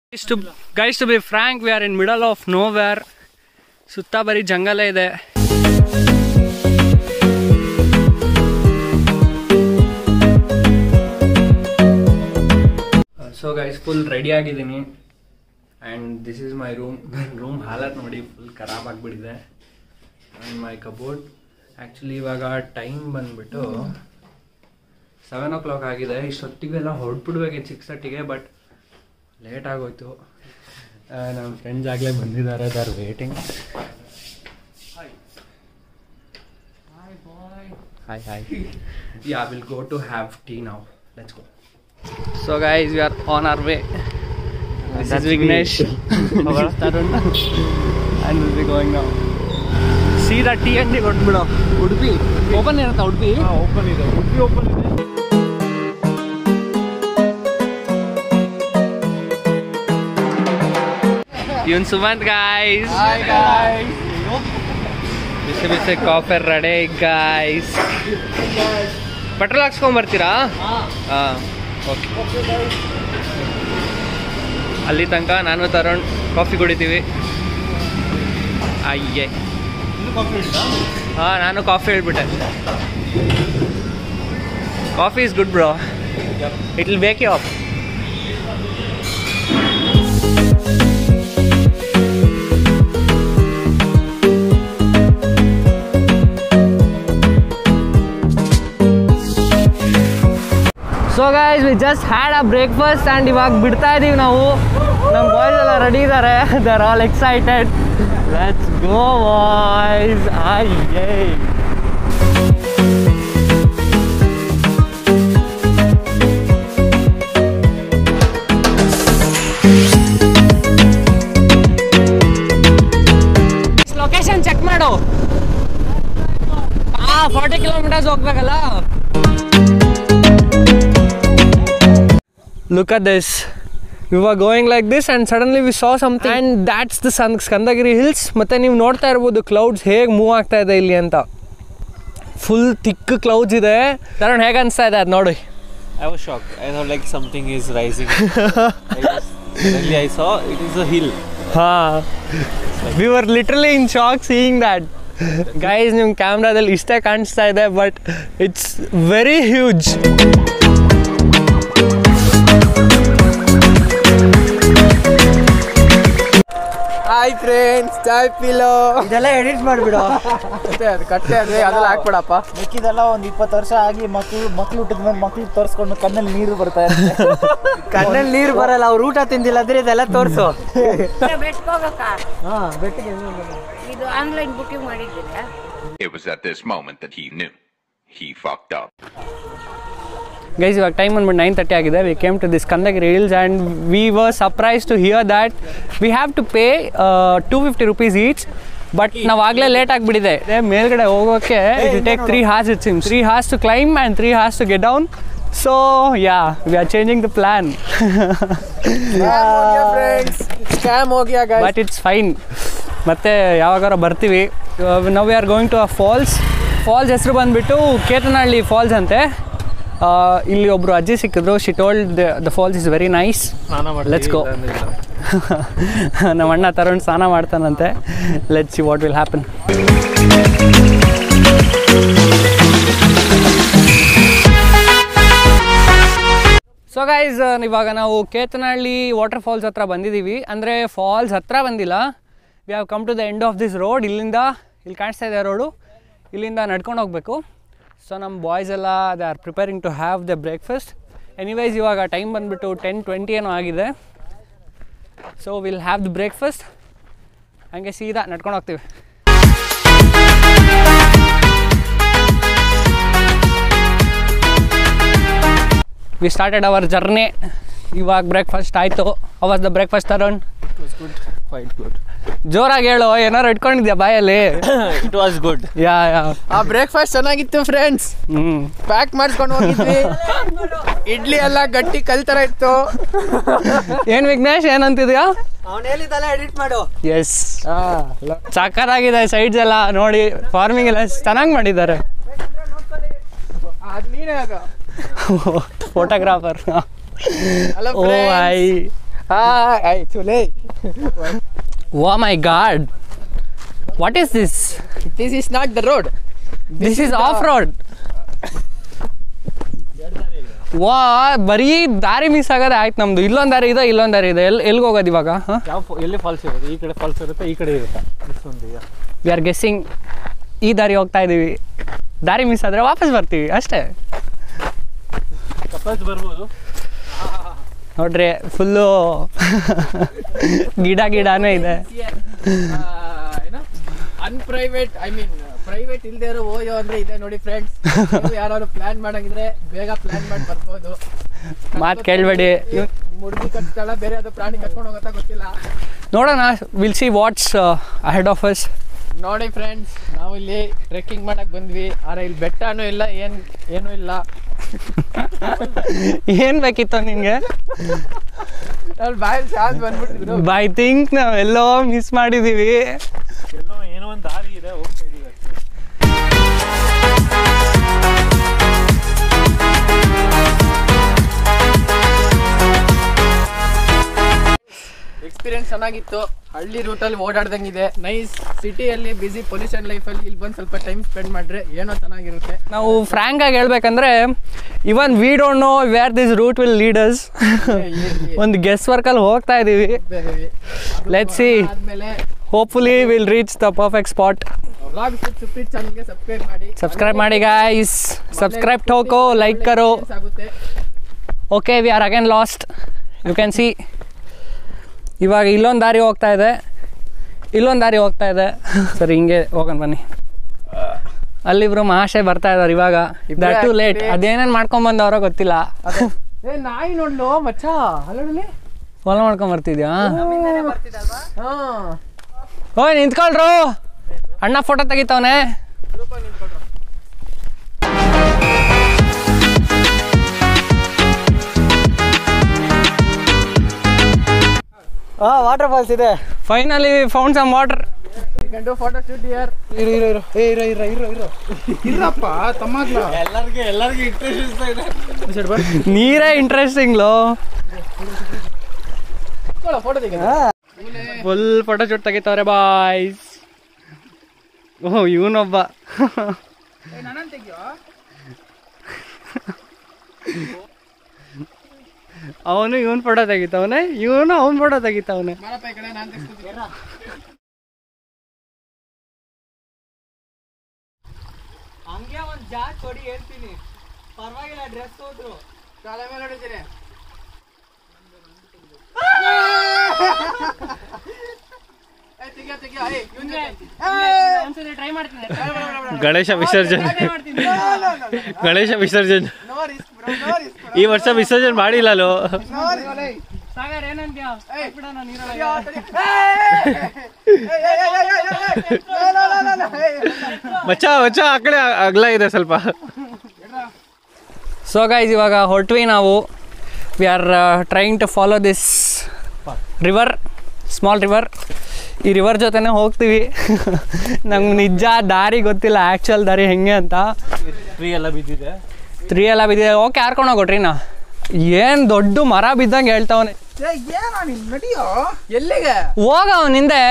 Guys to, guys to be frank, we are in middle of nowhere. ಸುತ್ತ ಬರೀ ಜಂಗಲೇ ಇದೆ ಸೊ ಗೈಸ್ ಫುಲ್ ರೆಡಿ ಆಗಿದ್ದೀನಿ and this is my room room ಹಾಲತ್ ನೋಡಿ full ಖರಾಬ್ ಆಗಿಬಿಟ್ಟಿದೆ ಆ್ಯಂಡ್ ಮೈ ಕಬೋರ್ಡ್ ಆ್ಯಕ್ಚುಲಿ ಇವಾಗ ಟೈಮ್ ಬಂದ್ಬಿಟ್ಟು ಸೆವೆನ್ ಓ ಕ್ಲಾಕ್ ಆಗಿದೆ ಇಷ್ಟೊತ್ತಿಗೆಲ್ಲ ಹೊರಟ್ಬಿಡ್ಬೇಕಿತ್ತು ಸಿಕ್ಸ್ ತರ್ಟಿಗೆ ಬಟ್ ಲೇಟ್ ಆಗೋಯ್ತು ನಮ್ಮ ಫ್ರೆಂಡ್ಸ್ ಆಗಲೇ ಬಂದಿದ್ದಾರೆ there waiting hi hi yeah will go to have tea ನಾವು let's go so guys we are on our way this is Vignesh Tarun and will be going ನಾವು ಸೀದಾ ಟೀ ಅಂಗಡಿ ಕೊಟ್ಬಿಡು ಉಡುಪಿ ಓಪನ್ ಇರುತ್ತಾ ಉಡುಪಿ ಓಪನ್ ಇದೆ ಉಡುಪಿ ಓಪನ್ ಇದೆ ಇವನ್ ಸುಮಂತ್ ಗಾಯ್ಸ್ ಬಿಸಿ ಬಿಸಿ ಕಾಫಿ ರೆಡಿ ಗಾಯ್ಸ್ ಪೆಟ್ರೋಲ್ ಹಾಕ್ಸ್ಕೊಂಡ್ ಬರ್ತೀರಾ ಹಾಂ ಓಕೆ ಅಲ್ಲಿ ತನಕ ನಾನು ತರುಣ್ ಕಾಫಿ ಕುಡಿತೀವಿ ಅಯ್ಯೇ ಹಾಂ ನಾನು ಕಾಫಿ ಹೇಳ್ಬಿಟ್ಟೆ coffee is good bro it will wake you up so guys we just had a breakfast and ಇವಾಗ ಬಿಡ್ತಾ ಇದೀವಿ ನಾವು ನಮ್ಮ ಬಾಯ್ಸ್ ಎಲ್ಲ ರೆಡಿ ಇದ್ದಾರೆ there all excited let's go boys ಅಯ್ಯೇ ಲೊಕೇಶನ್ ಚೆಕ್ ಮಾಡು ಹಾ ಫಾರ್ಟಿ ಕಿಲೋಮೀಟರ್ಸ್ ಹೋಗ್ಬೇಕಲ್ಲ look at this we were going like this and suddenly we saw something and that's the sun Skandagiri hills ಮತ್ತೆ ನೀವು ನೋಡ್ತಾ ಇರ್ಬೋದು ಕ್ಲೌಡ್ಸ್ ಹೇಗೆ ಮೂವ್ ಆಗ್ತಾ ಇದೆ ಇಲ್ಲಿ ಅಂತ ಫುಲ್ ತಿಕ್ ಕ್ಲೌಡ್ಸ್ ಇದೆ ತರುಣ್ ಹೇಗೆ ಅನಿಸ್ತಾ ಇದೆ ಅದು ನೋಡಿ I was shocked. I thought like something is rising. I was, suddenly I saw it is a hill. ಹಾ we were literally in shock seeing that guys ನಿಮ್ಮ ಕ್ಯಾಮ್ರಾದಲ್ಲಿ ಇಷ್ಟೇ ಕಾಣಿಸ್ತಾ ಇದೆ but it's very huge hi friends ಚಾಯ್ ಪಿಲೋ ಇದೆಲ್ಲ edit ಮಾಡಿಬಿಡು ಮತ್ತೆ ಅದು ಕಟ್ಟೆ ಅದೇ ಅದೆಲ್ಲ ಹಾಕ್ಬೇಡಪ್ಪ ಮಿಕ್ಕಿದೆಲ್ಲ ಒಂದು ಇಪ್ಪತ್ತು ವರ್ಷ ಆಗಿ ಮಕ್ಳು ಮಕ್ಳು ಹುಟ್ಟಿದ ಮೇಲೆ ಮಕ್ಳು ತೋರಿಸ್ಕೊಂಡು ಕಣ್ಣಲ್ಲಿ ನೀರು ಬರ್ತಾ ಇರುತ್ತೆ ಕಣ್ಣಲ್ಲಿ ನೀರು ಬರಲ್ಲ ಅವ್ರು ಊಟ ತಿಂದಿಲ್ಲ ಅಂದ್ರೆ ಇದೆಲ್ಲ ತೋರಿಸು ಬೆಟ್ಕೋಬೇಕಾ ಹಾ ಬೆಟ್ಟಿಗೆ ಇದು ಆನ್ಲೈನ್ ಬುಕಿಂಗ್ ಮಾಡಿದ್ದೀರಾ It was at this moment that he knew. He fucked up. Guys ಇವಾಗ ಟೈಮ್ ಬಂದ್ಬಿಟ್ಟು ನೈನ್ ತರ್ಟಿ ಆಗಿದೆ we came to this Kandagiri hills and we were surprised to hear that we have to pay two fifty rupees each but ನಾವು ಆಗಲೇ late ಆಗಿಬಿಟ್ಟಿದೆ ಮೇಲ್ಗಡೆ ಹೋಗೋಕ್ಕೆ it take three hours it seem three hours to climb and three hours to get down so yeah we are changing the plan friends scam ಹೋಗ್ಯಾ guys. But it's fine ಮತ್ತೆ ಯಾವಾಗಾರ ಬರ್ತೀವಿ ನಾವು we are going to a falls falls ಹೆಸರು ಬಂದುಬಿಟ್ಟು Ketanahalli falls ಅಂತೆ ಆ, ಇಲ್ಲಿ ಒಬ್ಬರು ಅಜ್ಜಿ ಸಿಕ್ಕಿದ್ರು she told the falls is very nice let's go ನಮ್ಮ ಅಣ್ಣ ತರುಣ್ ಸ್ನಾನ ಮಾಡ್ತಾನಂತೆ let's see what will happen so guys ಇವಾಗ ನಾವು ಕೇತನಹಳ್ಳಿ ವಾಟರ್ ಫಾಲ್ಸ್ ಹತ್ರ ಬಂದಿದ್ದೀವಿ ಅಂದರೆ ಫಾಲ್ಸ್ ಹತ್ರ ಬಂದಿಲ್ಲ we have come to the end of this road ಇಲ್ಲಿಂದ ಇಲ್ಲಿ ಕಾಣಿಸ್ತಾ ಇದೆ ರೋಡು ಇಲ್ಲಿಂದ ನಡ್ಕೊಂಡು ಹೋಗಬೇಕು ಸೊ ನಮ್ಮ ಬಾಯ್ಸ್ ಎಲ್ಲ they are preparing to have the breakfast anyways ಇವಾಗ ಟೈಮ್ ಬಂದುಬಿಟ್ಟು ಟೆನ್ ಟ್ವೆಂಟಿ ಏನೋ ಆಗಿದೆ so will have the breakfast ಹಂಗೆ ಸೀದಾ ನಡ್ಕೊಂಡು ಹೋಗ್ತೀವಿ ವಿ ಸ್ಟಾರ್ಟೆಡ್ ಅವರ್ ಜರ್ನಿ ಇವಾಗ ಬ್ರೇಕ್ಫಾಸ್ಟ್ ಆಯಿತು how was the breakfast Tarun Quite good. ಜೋರಾಗಿ ಹೇಳು ಏನಾರು ಇಟ್ಕೊಂಡಿದ್ಯಾ ಬಾಯಲ್ಲಿ It was good. ಯಾ ಯಾ ಆ ಬ್ರೇಕ್ಫಾಸ್ಟ್ ಚೆನ್ನಾಗಿತ್ತು ಫ್ರೆಂಡ್ಸ್ ಹ್ಞೂ ಪ್ಯಾಕ್ ಮಾಡಿಸ್ಕೊಂಡು ಹೋಗಿದ್ವಿ ಇಡ್ಲಿ ಎಲ್ಲ ಗಟ್ಟಿ ಕಲ್ ತರ ಇತ್ತು ಏನು ವಿಘ್ನೇಶ್ ಏನಂತಿದ್ಯಾ ಅವ್ನು ಹೇಳಿದೆಲ್ಲ ಎಡಿಟ್ ಮಾಡು ಎಸ್ ಸಕ್ಕತ್ತಾಗಿದೆ ಸೈಡ್ಸ್ ಎಲ್ಲ ನೋಡಿ ಫಾರ್ಮಿಂಗ್ ಎಲ್ಲ ಚೆನ್ನಾಗಿ ಮಾಡಿದ್ದಾರೆ ಅದ್ ನೀನೇ ಅದು ಫೋಟೋಗ್ರಾಫರ್ Hello, ಓ friends. ಐ ಆಯ್ತು ಲೇ oh my god what is this this is not the road this is off road ವಾ ಬರೀ ದಾರಿ ಮಿಸ್ ಆಗೋದೇ ಆಯ್ತು ನಮ್ದು ಇಲ್ಲೊಂದು ದಾರಿ ಇದೆ ಇಲ್ಲೊಂದು ದಾರಿ ಇದೆ ಎಲ್ಲಿ ಎಲ್ಲಿಗೆ ಹೋಗೋದು ಇವಾಗ ಹಾಂ ಯಾವ ಫ- ಎಲ್ಲಿ ಫಾಲ್ಸ್ ಇರುತ್ತೆ ಈ ಕಡೆ ಫಾಲ್ಸ್ ಇರುತ್ತೆ ಈ ಕಡೆ ಇರುತ್ತೆ ಇಷ್ಟೊಂದು ಈಗ ವಿ ಆರ್ ಗೆಸ್ಸಿಂಗ್ ಈ ದಾರಿ ಹೋಗ್ತಾ ಇದ್ದೀವಿ ದಾರಿ ಮಿಸ್ ಆದರೆ ವಾಪಸ್ ಬರ್ತೀವಿ ಅಷ್ಟೇ ಕಪಲ್ಸ್ ಬರ್ಬೋದು ನೋಡ್ರಿ ಫುಲ್ಲು ಗಿಡ ಗಿಡನೇ ಇದೆ ಏನೋ ಅನ್ಪ್ರೈವೇಟ್ ಐ ಮೀನ್ ಪ್ರೈವೇಟ್ ಇಲ್ದೇ ಇರೋ ಓಯೋ ಅಂದ್ರೆ ಇದೆ ನೋಡಿ ಫ್ರೆಂಡ್ಸ್ ಯಾರು ಪ್ಲಾನ್ ಮಾಡಂಗಿದ್ರೆ ಬೇಗ ಪ್ಲಾನ್ ಮಾಡಿ ಬರ್ಬೋದು ಮಾತು ಕೇಳಬೇಡಿ ನಿಮ್ಮ ಹುಡುಗಿ ಕಟ್ತಾಳ ಬೇರೆ ಯಾವ್ದೋ ಪ್ರಾಣಿ ಕರ್ಕೊಂಡು ಹೋಗುತ್ತಾ ಗೊತ್ತಿಲ್ಲ ನೋಡೋಣ will see what's ahead of us ನೋಡಿ ಫ್ರೆಂಡ್ಸ್ ನಾವು ಇಲ್ಲಿ ಟ್ರೆಕ್ಕಿಂಗ್ ಮಾಡಕ್ ಬಂದ್ವಿ ಆದ್ರೆ ಇಲ್ಲಿ ಬೆಟ್ಟನೂ ಇಲ್ಲ ಏನ್ ಏನೂ ಇಲ್ಲ ಏನು ಬೇಕಿತ್ತು ನಿನಗೆ ಅಲ್ಲಿ ಬಾಯಲ್ಲಿ ಚಾರ್ಜ್ ಬಂದ್ಬಿಟ್ಟಿದ್ರು ಐ ಥಿಂಕ್ ನಾವೆಲ್ಲೋ ಮಿಸ್ ಮಾಡಿದ್ದೀವಿ ಎಲ್ಲೋ ಏನೋ ಒಂದು ದಾರಿ ಇದೆ ಹೋಗ್ತಾ ಇದೀವಿ ಅಷ್ಟೇ ಎಕ್ಸ್ಪೀರಿಯನ್ಸ್ ಚೆನ್ನಾಗಿತ್ತು ಹಳ್ಳಿ ರೂಟಲ್ಲಿ ಓಡಾಡ್ದಂಗಿದೆ ನೈಸ್ ಸಿಟಿಯಲ್ಲಿ ಬಿಸಿ ಪೊಲ್ಯೂಷನ್ ಲೈಫಲ್ಲಿ ಇಲ್ಲಿ ಬಂದು ಸ್ವಲ್ಪ ಟೈಮ್ ಸ್ಪೆಂಡ್ ಮಾಡ್ರೆ ಏನೋ ಚೆನ್ನಾಗಿರುತ್ತೆ ನಾವು ಫ್ರ್ಯಾಂಕ್ ಆಗಿ ಹೇಳ್ಬೇಕಂದ್ರೆ even we don't know where this route will lead us ಒಂದು ಗೆಸ್ ವರ್ಕಲ್ಲಿ ಹೋಗ್ತಾ ಇದ್ದೀವಿ Let's see. ಆದ್ಮೇಲೆ hopefully will reach the perfect spot vlog Supreeth ಚಾನಲ್ಗೆ ಸಬ್ಸ್ಕ್ರೈಬ್ ಮಾಡಿ ಸಬ್ಸ್ಕ್ರೈಬ್ ಮಾಡಿ ಗಾಯ್ಸ್ ಸಬ್ಸ್ಕ್ರೈಬ್ ಠೋಕೋ ಲೈಕ್ ಕರೋ Experience ಆಗುತ್ತೆ okay we are again lost you can see ಇವಾಗ ಇಲ್ಲೊಂದು ದಾರಿ ಹೋಗ್ತಾ ಇದೆ ಇಲ್ಲೊಂದು ದಾರಿ ಹೋಗ್ತಾ ಇದೆ ಸರಿ ಹಿಂಗೆ ಹೋಗೋಣ ಬನ್ನಿ ಅಲ್ಲಿಬ್ರು ಮಹಾಶಯ ಬರ್ತಾ ಇದಾರೆ ಇವಾಗ ದಟ್ ಟು ಲೇಟ್ ಆಗ್ತಿದೆ. ಅದೇನೇನು ಮಾಡ್ಕೊಂಬಂದವ್ರೋ ಗೊತ್ತಿಲ್ಲ ಏ ನಾಯಿ ನೋಡ್ಲು ಮಚ್ಚ ಅಲ್ಲೋಡಲಿ ಫಾಲೋ ಮಾಡ್ಕೊಂಡ್ ಬರ್ತಿದ್ಯಾ ಹಾ ಓಯ್ ನಿಂತ್ಕೊಳ್ರು ಅಣ್ಣ ಫೋಟೋ ತೆಗಿತಾವನೆ ಹಾ ವಾಟರ್ ಫಾಲ್ಸ್ ಇದೆ finally found some water can do photo shoot here ಇರು ಇರು ಇರು ಏ ಇರೋ ಇರೋ ಇರೋ ಇರೋ ಇರಪ್ಪ ತಮ್ಮಗ್ಲ ಎಲ್ಲರಿಗೆ ಎಲ್ಲರಿಗೂ ಇಂಟ್ರೆಸ್ಟ್ ಇರ್ತಾ ಇದೆ ನೀರೇ ಇಂಟ್ರೆಸ್ಟಿಂಗ್ಲು ಫೋಟೋ ತೆಗಿ ಫುಲ್ ಫೋಟೋ ಶೂಟ್ ತೆಗಿತಾವ್ರೆ ಬಾಯ್ಸ್ ಓಹ್ ಇವನೊಬ್ಬ ಅವನು ಇವನ್ ಫೋಟೋ ತೆಗಿತಾವನೆ ಇವನು ಅವನ್ ಫೋಟೋ ತೆಗಿತಾವನೆ ಬಾರಪ್ಪ ಈ ಕಡೆ ನಾನು ತೆಗ್ಸ್ಕೊತೀನಿ ಹಂಗೆ ಒಂದು ಜಾಕ್ ಕೊಡಿ ಹೇಳ್ತೀನಿ ಪರವಾಗಿಲ್ಲ ಡ್ರೆಸ್ ಹೋದ್ರು ಕಾಲ ಮೇಲೆ ಹೊಡಿತೀನಿ ಏ, ತೆಗಿಯೋ, ತೆಗಿಯೋ, ಏ, ಇವ್ನ್ ಜೊತೆ. ಟ್ರೈ ಮಾಡ್ತೀನಿ ಗಣೇಶ ವಿಸರ್ಜನೆ ಗಣೇಶ ವಿಸರ್ಜನೆ No risk, bro, no risk, bro. ಈ ವರ್ಷ ವಿಸರ್ಜನೆ ಮಾಡಿಲ್ಲ ಅಲ್ಲೋ No risk, ಏ. ಸಾಗರ್ ಏನಂತ್ಯ ತೆಗಿಯೋ, ತೆಗಿಯೋ. ಏ, ಏ, ಏ, ಏ, ಏ, ಏ, ಏ, ಏ. No, no, no, no, no, ಏ. ಮಚ್ಚ ಮಚ್ಚ ಆ ಕಡೆ ಅಗಲ ಇದೆ ಸ್ವಲ್ಪ ಸೊ ಗೈಸ್ ಇವಾಗ ಹೊರಟ್ವಿ ನಾವು we are trying to follow this river small river ಈ ರಿವರ್ ಜೊತೆನೇ ಹೋಗ್ತೀವಿ ನಮ್ಗೆ ನಿಜ ದಾರಿ ಗೊತ್ತಿಲ್ಲ ಆ್ಯಕ್ಚುಯಲ್ ದಾರಿ ಹೆಂಗೆ ಅಂತ ಟ್ರೀ ಎಲ್ಲ ಬಿದ್ದಿದೆ ತ್ರೀ ಎಲ್ಲ ಬಿದ್ದಿದೆ ಓಕೆ ಹಾರ್ಕೊಂಡು ಹೋಗೋ ಟ್ರೀನ ಏನು ದೊಡ್ಡ ಮರ ಬಿದ್ದಂಗೆ ಹೇಳ್ತಾವನೆ ಏ ಏನೋ ನೀನ್ ನಡಿಯೋ ಎಲ್ಲಿಗೆ ಹೋಗ ಅವನಿಂದೆ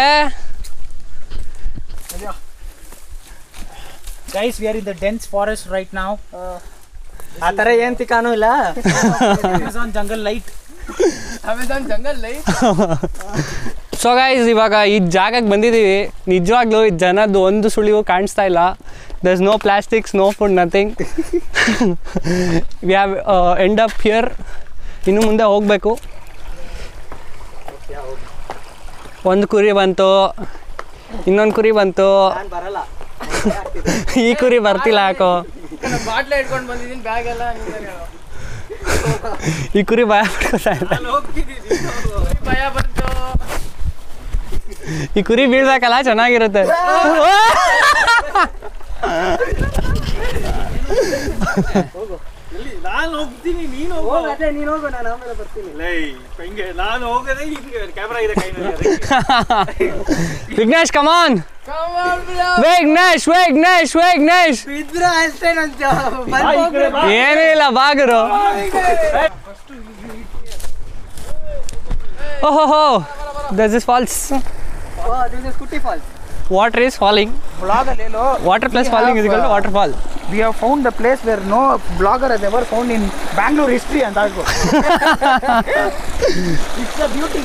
guys we are in the dense forest right ನಾವ್ ಆ ಥರ ಏನ್ ತಿಕಾನು ಇಲ್ಲ Amazon jungle like Amazon jungle life so guys ಇವಾಗ ಈ ಜಾಗಕ್ಕೆ ಬಂದಿದ್ದೀವಿ ನಿಜವಾಗ್ಲೂ ಈ ಜನದ್ದು ಒಂದು ಸುಳಿವು ಕಾಣಿಸ್ತಾ ಇಲ್ಲ there is no plastics no food nothing we have end up here ಇನ್ನು ಮುಂದೆ ಹೋಗಬೇಕು ಒಂದು ಕುರಿ ಬಂತು ಇನ್ನೊಂದು ಕುರಿ ಬಂತು ನಾನ್ ಬರಲ್ಲ ಈ ಕುರಿ ಬರ್ತಿಲ್ಲ ಯಾಕೋ ಬಾಟ್ಲೆ ಇಟ್ಕೊಂಡು ಬಂದಿದ್ದೀನಿ ಬ್ಯಾಗ್ ಎಲ್ಲ ನಿಂದೆ ಹೇಳು. ಈ ಕುರಿ ಭಯ ಪಡ್ಕೊತಾ ಇದೆ ಭಯ ಬಂತು ಈ ಕುರಿ ಬೀಳ್ಬೇಕಲ್ಲ ಚೆನ್ನಾಗಿರುತ್ತೆ ನಾನು ಹೋಗ್ತೀನಿ ನೀನು ಅದೇ ನೀನ್ ಹೋಗು ನಾನು ಆಮೇಲೆ ಬರ್ತೀನಿ ಹಿಂಗೆ ನಾನು ಹೋಗದೆ ಹಿಂಗೆ ಕ್ಯಾಮ್ರಾ ಇದೆ ಕೈನಲ್ಲಿ ವಿಘ್ನೇಶ್ ಕಮಾನ್ Come on, bro. Vignesh Vignesh Vignesh ಬಿದ್ರ ಅಷ್ಟೇ ನಂತ ಏನೂ ಇಲ್ಲ ಬಾಗರು ಓಹೋ ಹೋ this is falls this is ಕುಟ್ಟಿ ಫಾಲ್ಸ್ ವಾಟರ್ ಈಸ್ ಫಾಲಿಂಗ್ ಬ್ಲಾಗಲ್ಲಿ ಎಲ್ಲೋ water falls falling is water fall we have found the place where no blogger has ever found in Bangalore history ಅಂತ ಆಗ್ಬೋದು it's a beauty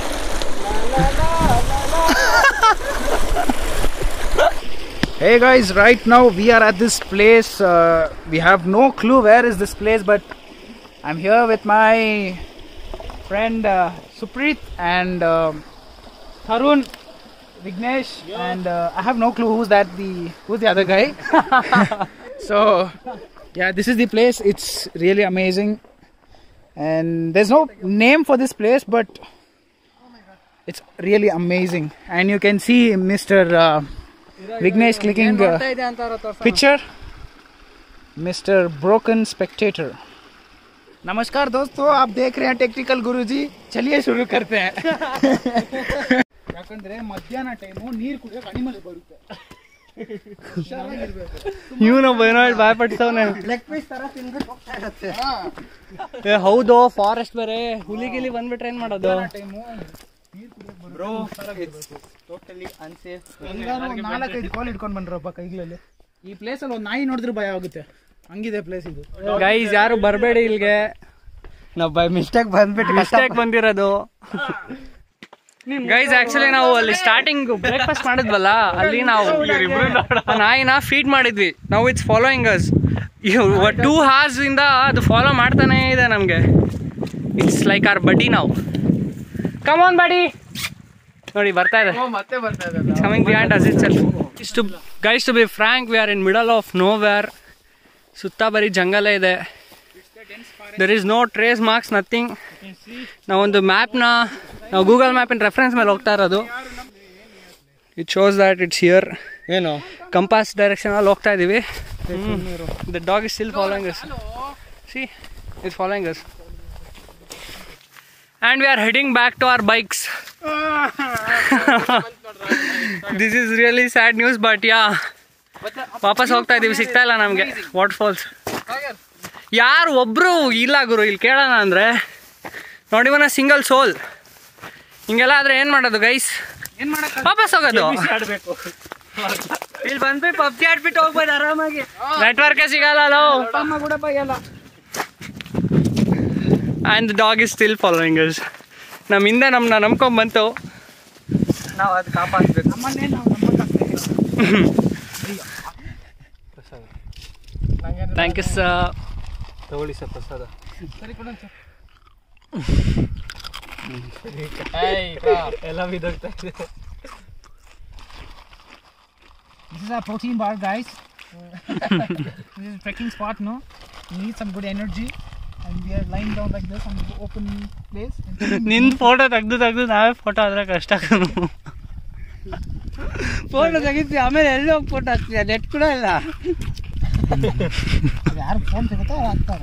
Hey guys, right now we are at this place. Uh, we have no clue where is this place, but I'm here with my friend uh, Supreet and um Tarun, Vignesh, and uh, I have no clue who's that the who's the other guy. so yeah, this is the place. It's really amazing, and there's no name for this place, but it's really amazing. And you can see Mr. Uh, Vignesh clicking uh, picture. Mr. Broken Spectator. नमस्कार दोस्तों आप देख रहे हैं technical गुरुजी चलिए शुरू करते हैं ಯಾಕಂದ್ರೆ ಮಧ್ಯಾಹ್ನ ಟೈಮು ನೀರು ಕುಡಿಯೋಕೆ ಅನಿಮಲ್ ಬರುತ್ತೆ ಇವನು ಬೈನಾಳ್ ಬಾಯ್ ಪಡ್ಸವನೆ ಲೆಗ್ ಪೀಸ್ ತರ ತಿನ್ಬಿಟ್ಟು ಹೋಗ್ತಾ ಇರುತ್ತೆ ಏ ಹೌದು ಫಾರೆಸ್ಟ್ ಬೇರೆ ಹುಲಿ ಗಿಲಿ ಬಂದ್ಬಿಟ್ರೆ ಏನ್ ಮಾಡೋದು ಟೈಮು ಟೋಟಲಿ ಅನ್ಸೇಫ್ ನಾಲ್ಕೈದು ಕಾಲ್ ಇಟ್ಕೊಂಡ್ ಬಂದ್ರಪ್ಪ ಕೈಗಳಲ್ಲಿ ಈ ಪ್ಲೇಸ್ ಅಲ್ಲಿ ಒಂದು ನಾಯಿ ನೋಡಿದ್ರೆ ಭಯ ಆಗುತ್ತೆ ಹಂಗಿದೆ ಪ್ಲೇಸ್ ಇದು ಗೈಸ್ ಯಾರು ಬರಬೇಡಿ ಇಲ್ಗೆ ನಾವು ಬೈ ಮಿಸ್ಟೇಕ್ ಬಂದ್ಬಿಟ್ಟು ಮಿಸ್ಟೇಕ್ ಬಂದಿರೋದು ಗೈಸ್ ಆಕ್ಚುಲಿ ನಾವು ಅಲ್ಲಿ ಸ್ಟಾರ್ಟಿಂಗ್ ಬ್ರೇಕ್ಫಾಸ್ಟ್ ಮಾಡಿದ್ವಲ್ಲ ಅಲ್ಲಿ ನಾವು ಆ ನಾಯಿನ ಫೀಡ್ ಮಾಡಿದ್ವಿ ನಾವು it's following us two hours ಇಂದ ಅದು ಫಾಲೋ ಮಾಡ್ತಾನೆ ಇದೆ ನಮಗೆ ಇಟ್ಸ್ ಲೈಕ್ ಆರ್ ಬಡಿ ನಾವು ಕಮಾನ್ ಬಡಿ ನೋಡಿ ಬರ್ತಾ ಇದೆ ಮತ್ತೆ ಬರ್ತಾ ಇದ್ದಾರೆ coming behind us itself. Is to guys to be frank, we are in middle of nowhere. ಸುತ್ತ ಬರೀ ಜಂಗಲೇ ಇದೆ there is no trace marks nothing ನಾವೊಂದು ಮ್ಯಾಪ್ನ ನಾವು ಗೂಗಲ್ ಮ್ಯಾಪಿನ ರೆಫರೆನ್ಸ್ ಮೇಲೆ ಹೋಗ್ತಾ ಇರೋದು it shows that it's here ಏನು ಕಂಪಾಸ್ ಡೈರೆಕ್ಷನ್ ಅಲ್ಲಿ ಹೋಗ್ತಾ ಇದೀವಿ the dog is still following us see is following us and we are heading back to our bikes this is really sad news but yeah ವಾಪಸ್ ಹೋಗ್ತಾ ಇದೀವಿ ಸಿಗ್ತಾ ಇಲ್ಲ ನಮಗೆ ವಾಟರ್ ಫಾಲ್ಸ್ ಯಾರು ಒಬ್ರು ಇಲ್ಲ ಗುರು ಇಲ್ಲಿ ಕೇಳೋಣ ಅಂದರೆ ನೋಡಿವನ ಸಿಂಗಲ್ ಸೋಲ್ ಹಿಂಗೆಲ್ಲ ಆದ್ರೆ ಏನು ಮಾಡೋದು ಗೈಸ್ ಏನ್ ಮಾಡಕ್ ವಾಪಸ್ ಹೋಗೋದು ಇಲ್ಲಿ ಬಂದ್ಬಿಟ್ಟು ಪಬ್ಜಿ ಆಡ್ಬಿಟ್ಟು ಹೋಗ್ಬೋದು ಆರಾಮಾಗಿ ನೆಟ್ವರ್ಕೇ ಸಿಗಲ್ಲ ಅಲೋ ಅಮ್ಮ ಕೂಡ ಬೈಯಲ್ಲ and the dog is still following us ನಮ್ಮ ಹಿಂದೆ ನಮ್ಮನ್ನ ನಂಬ್ಕೊಂಬಂತು ನಾವು ಅದು ಕಾಪಾಡ್ಬೇಕು ನಮ್ಮನ್ನೇ ನಾವು ನಂಬಕ್ಕಾಗ್ತಿಲ್ಲ ಥ್ಯಾಂಕ್ ಯು ಸರ್ ತಗೊಳ್ಳಿ ಸರ್ ಪ್ರಸಾದ ಸರಿ ಕೊಡೋಣ ಸರ್ ಎಲ್ಲ ಬಿದ್ದೋಗ್ತಾ ಇದೆ This is our protein bar, guys. this is a trekking spot, no? We need some good energy. And we are lying down like this on the open place. And ನಿನ್ನ photo ತೆಗ್ದು ತೆಗ್ದು ನಾವೇ photo ಆದ್ರೆ ಕಷ್ಟ photo ತೆಗಿತೀವಿ ಆಮೇಲೆ ಎಲ್ಲಿ ಹೋಗಿ ಫೋಟೋ ಹಾಕ್ತೀಯ ನೆಟ್ ಕೂಡ ಇಲ್ಲ ಯಾರು ಫೋನ್ ಸಿಗುತ್ತೋ ಅವ್ರು ಹಾಕ್ತಾರೆ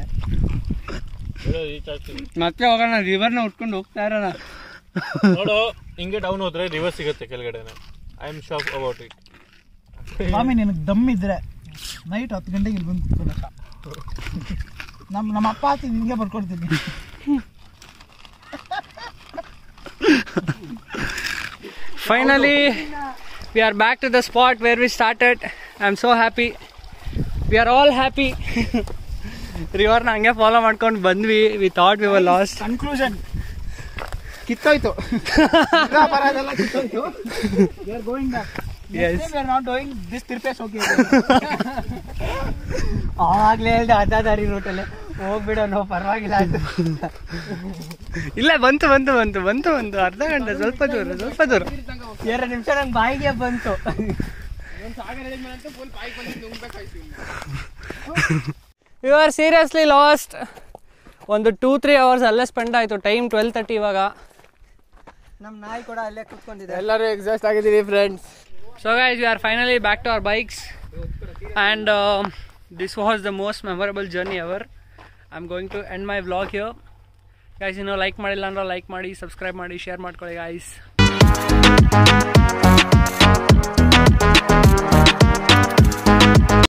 ಮತ್ತೆ ಹೋಗೋಣ ರಿವರ್ನ ಉಟ್ಕೊಂಡು ಹೋಗ್ತಾ ಇರೋಣ ನೋಡು ಹಿಂಗೆ ಡೌನ್ ಹೋದ್ರೆ ರಿವರ್ಸ್ ಸಿಗುತ್ತೆ ಕೆಳಗಡೆನೆ I am shock about it ಸ್ವಾಮಿ ನಿನಗೆ ದಮ್ ಇದ್ರೆ ನೈಟ್ ಹತ್ತು ಗಂಟೆಗೆ ಇಲ್ಲಿ ಬಂದು ಕುತ್ಕೊಳ್ಳೋಣ ನಮ್ಮ ನಮ್ಮ ಅಪ್ಪ ಹಾಕಿ ನಿನಗೆ ಬರ್ಕೊಡ್ತೀನಿ finally we are back to the spot where we started I am so happy we are all happy ರಿವರ್ನ ಹಂಗೆ ಫಾಲೋ ಮಾಡ್ಕೊಂಡು ಬಂದ್ವಿ we thought we were lost conclusion ಕಿತ್ತೋಯ್ತು ಬರೋದೆಲ್ಲ ಕಿತ್ತೋಯ್ತು we are going back Yes. We are not doing this ತಿರ್ಪೇಸ್ okay ಆವಾಗಲೇ ಹೇಳ್ದೆ ಅಡ್ಡ ದಾರಿ ರೂಟಲ್ಲಿ ಹೋಗ್ಬಿಡೋ ನಾವು ಪರವಾಗಿಲ್ಲ ಆಯ್ತು ಇಲ್ಲ ಬಂತು ಬಂತು ಬಂತು ಬಂತು ಬಂತು ಅರ್ಧ ಗಂಟೆ ಸ್ವಲ್ಪ ದೂರ ಸ್ವಲ್ಪ ದೂರ ಎರಡು ನಿಮಿಷ ನಂಗೆ ಬಾಯಿಗೆ ಬಂತು ಯು ಆರ್ ಸೀರಿಯಸ್ಲಿ ಲಾಸ್ಟ್ ಒಂದು ಟೂ ತ್ರೀ ಅವರ್ಸ್ ಅಲ್ಲೇ ಸ್ಪೆಂಡ್ ಆಯಿತು ಟೈಮ್ ಟ್ವೆಲ್ ತರ್ಟಿ ಇವಾಗ ನಮ್ಮ ನಾಯಿ ಕೂಡ ಅಲ್ಲೇ ಕೂತ್ಕೊಂಡಿದೆ ಎಲ್ಲರೂ ಎಕ್ಸಾಸ್ಟ್ ಆಗಿದ್ದೀವಿ friends so guys we are finally back to our bikes and this was the most memorable journey ever I am going to end my vlog here guys ಇನ್ನೂ like ಮಾಡಿಲ್ಲ ಅಂದ್ರೆ ಲೈಕ್ ಮಾಡಿ ಸಬ್ಸ್ಕ್ರೈಬ್ ಮಾಡಿ share ಮಾಡ್ಕೊಳ್ಳಿ guys